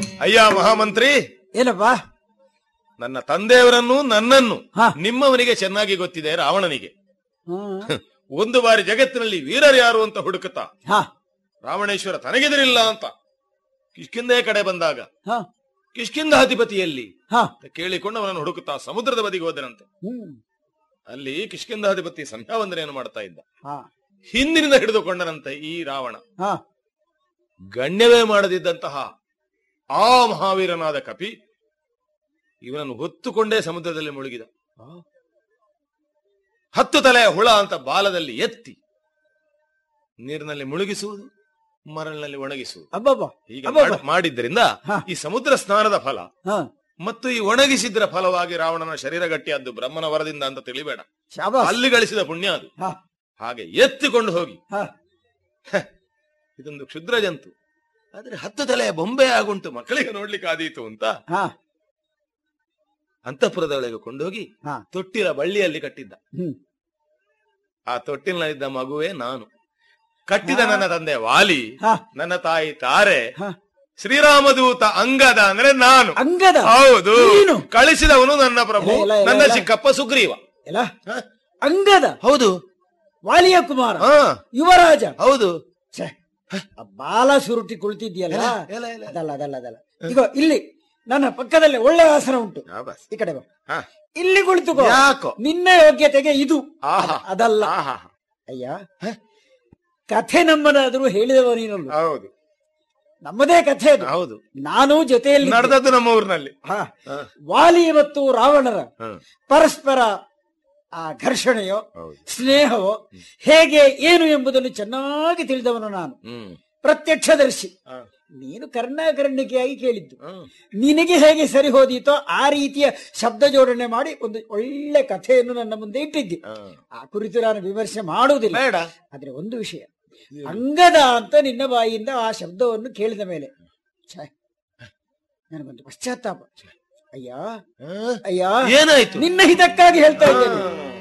ಅಯ್ಯ ಮಹಾಮಂತ್ರಿ ಏನಪ್ಪ ನನ್ನ ತಂದೆಯವರನ್ನು ನನ್ನನ್ನು ಹಾ. ನಿಮ್ಮವನಿಗೆ ಚೆನ್ನಾಗಿ ಗೊತ್ತಿದೆ ರಾವಣನಿಗೆ ಹ್ಮ್. ಒಂದು ಬಾರಿ ಜಗತ್ತಿನಲ್ಲಿ ವೀರರು ಯಾರು ಅಂತ ಹುಡುಕುತ್ತಾ ಹಾ ರಾವಣೇಶ್ವರ ತನಗೆದಿರಿಲ್ಲ ಅಂತ ಕಿಷ್ಕಿಂದೆ ಕಡೆ ಬಂದಾಗ ಹಾ ಕಿಷ್ಕಿಂದ ಅಧಿಪತಿಯಲ್ಲಿ ಹಾ ಅಂತ ಕೇಳಿಕೊಂಡು ಅವನನ್ನು ಹುಡುಕುತ್ತಾ ಸಮುದ್ರದ ಬದಿಗೆ ಹೋದನಂತೆ ಹ್ಮ್ ಅಲ್ಲಿ ಕಿಷ್ಕಿಂದ ಅಧಿಪತಿ ಸಂಧ್ಯಾ ವಂದನೆಯನ್ನು ಮಾಡ್ತಾ ಇದ್ದ ಹಾ ಹಿಂದಿನಿಂದ ಹಿಡಿದುಕೊಂಡನಂತೆ ಈ ರಾವಣ ಹಾ ಗಣ್ಯವೇ ಮಾಡದಿದ್ದಂತಹ ಆ ಮಹಾವೀರನಾದ ಕಪಿ ಇವನನ್ನು ಹೊತ್ತುಕೊಂಡೇ ಸಮುದ್ರದಲ್ಲಿ ಮುಳುಗಿದ ಹತ್ತು ತಲೆಯ ಹುಳ ಅಂತ ಬಾಲದಲ್ಲಿ ಎತ್ತಿ ನೀರಿನಲ್ಲಿ ಮುಳುಗಿಸುವುದು ಮರಳಿನಲ್ಲಿ ಒಣಗಿಸುವುದು ಅಬ್ಬಬ್ಬ ಹೀಗೆ ಅಬ್ಬಬ್ಬ. ಮಾಡ್- ಮಾಡಿದ್ದರಿಂದ ಹಾ. ಈ ಸಮುದ್ರ ಸ್ನಾನದ ಫಲ ಹಾ ಮತ್ತು ಈ ಒಣಗಿಸಿದ್ರ ಫಲವಾಗಿ ರಾವಣನ ಶರೀರ ಗಟ್ಟಿಯಾದ್ದು ಬ್ರಹ್ಮನ ವರದಿಂದ ಅಂತ ತಿಳಿಬೇಡ ಶಾಬಾಸ್ ಅಲ್ಲಿ ಗಳಿಸಿದ ಪುಣ್ಯ ಅದು ಹಾ ಹಾಗೆ ಎತ್ತಿಕೊಂಡು ಹೋಗಿ ಹಾ ಇದೊಂದು ಕ್ಷುದ್ರ ಜಂತು ಆದ್ರೆ ಹತ್ತು ತಲೆಯ ಬೊಂಬೆ ಆಗುಂಟು ಮಕ್ಕಳಿಗೆ ನೋಡ್ಲಿಕ್ಕೆ ಆದೀತು ಅಂತ ಹಾ ಅಂತಃಪುರದೊಳಗೆ ಕೊಂಡೋಗಿ ಹಾ ತೊಟ್ಟಿಲ ಬಳ್ಳಿಯಲ್ಲಿ ಕಟ್ಟಿದ್ದ ಹ್ಮ್ ಆ ತೊಟ್ಟಿಲಿನಲ್ಲಿದ್ದ ಮಗುವೇ ನಾನು ಕಟ್ಟಿದ ನನ್ನ ತಂದೆ ವಾಲಿ ಹಾ ನನ್ನ ತಾಯಿ ತಾರೆ ಹಾ ಶ್ರೀರಾಮದೂತ ಅಂಗದ ಅಂದ್ರೆ ನಾನು ಅಂಗದ ಹೌದು ನೀನು? ಕಳಿಸಿದವನು ನನ್ನ ಪ್ರಭು ಇಲ್ಲ, ಇಲ್ಲ, ಇಲ್ಲ, ನನ್ನ ಇಲ್ಲ. ಚಿಕ್ಕಪ್ಪ ಸುಗ್ರೀವ ಎಲ್ಲ ಹ? ಅಂಗದ ಹೌದು ವಾಲಿಯ ಕುಮಾರ ಹಾ ಯುವರಾಜ ಹೌದು ಛೆ, ಆ ಬಾಲ ಸುರುಟಿ ಕುಳಿತಿದ್ಯಲ್ಲ ಇಲ್ಲ, ಇಲ್ಲ, ಇಲ್ಲ. ಅದಲ್ಲ ಅದಲ್ಲ ಅದಲ್ಲ ಈಗ ಇಲ್ಲಿ ನನ್ನ ಪಕ್ಕದಲ್ಲಿ ಒಳ್ಳೆ ಆಸನ ಉಂಟು ಯಾ ಬಸ್. ಈ ಕಡೆ ಬಾ ಹಾ. ಇಲ್ಲಿ ಕುಳಿತುಕೋ ಯಾಕೋ ನಿನ್ನ ಯೋಗ್ಯತೆಗೆ ಇದು ಆಹಾ. ಅದ- ಅದಲ್ಲ ಆಹಾ. ಅಯ್ಯ ಕಥೆ ನಮ್ಮನಾದ್ರೂ ಹೇಳಿದವ ನೀನಲ್ಲ ಹೌದು ನಮ್ಮದೇ ಕಥೆ ಅದು ಹೌದು ನಾನು ಜೊತೆಯಲ್ಲಿ ಇದ್ದೆ. ನಡೆದದ್ದು ನಮ್ಮ ಊರಿನಲ್ಲಿ ಹಾ. ಹಾ. ವಾಲಿ ಮತ್ತು ರಾವಣರ ಹಾ. ಪರಸ್ಪರ ಆ ಘರ್ಷಣೆಯೋ ಹೌದು ಸ್ನೇಹವೋ ಹೇಗೆ ಏನು ಎಂಬುದನ್ನು ಚೆನ್ನಾಗಿ ತಿಳಿದವನು ನಾನು ಹ್ಮ್ ಪ್ರತ್ಯಕ್ಷದರ್ಶಿ ಹಾ. ನೀನು ಕರ್ಣಾಕರ್ಣಿಕೆಯಾಗಿ ಕೇಳಿದ್ದು ಹ್ಮ್. ನಿನಗೆ ಹೇಗೆ ಸರಿ ಹೋದೀತೋ ಆ ರೀತಿಯ ಶಬ್ದ ಜೋಡಣೆ ಮಾಡಿ ಒಂದು ಒಳ್ಳೆ ಕಥೆಯನ್ನು ನನ್ನ ಮುಂದೆ ಇಟ್ಟಿದ್ದಿ ಹಾ. ಆ ಕುರಿತು ನಾನು ವಿಮರ್ಶೆ ಮಾಡುವುದಿಲ್ಲ ಬೇಡ ಆದ್ರೆ ಒಂದು ವಿಷಯ ಅಂಗದ ಅಂತ ನಿನ್ನ ಬಾಯಿಯಿಂದ ಆ ಶಬ್ದವನ್ನು ಕೇಳಿದ ಮೇಲೆ ಛೆ, ನನಗೊಂದು ಪಶ್ಚಾತ್ತಾಪ ಅಯ್ಯ ಹಾ? ಅಯ್ಯ ಏನಾಯ್ತು ನಿನ್ನ ಹಿತಕ್ಕಾಗಿ ಹೇಳ್ತಾ ಇದ್ದೇನೆ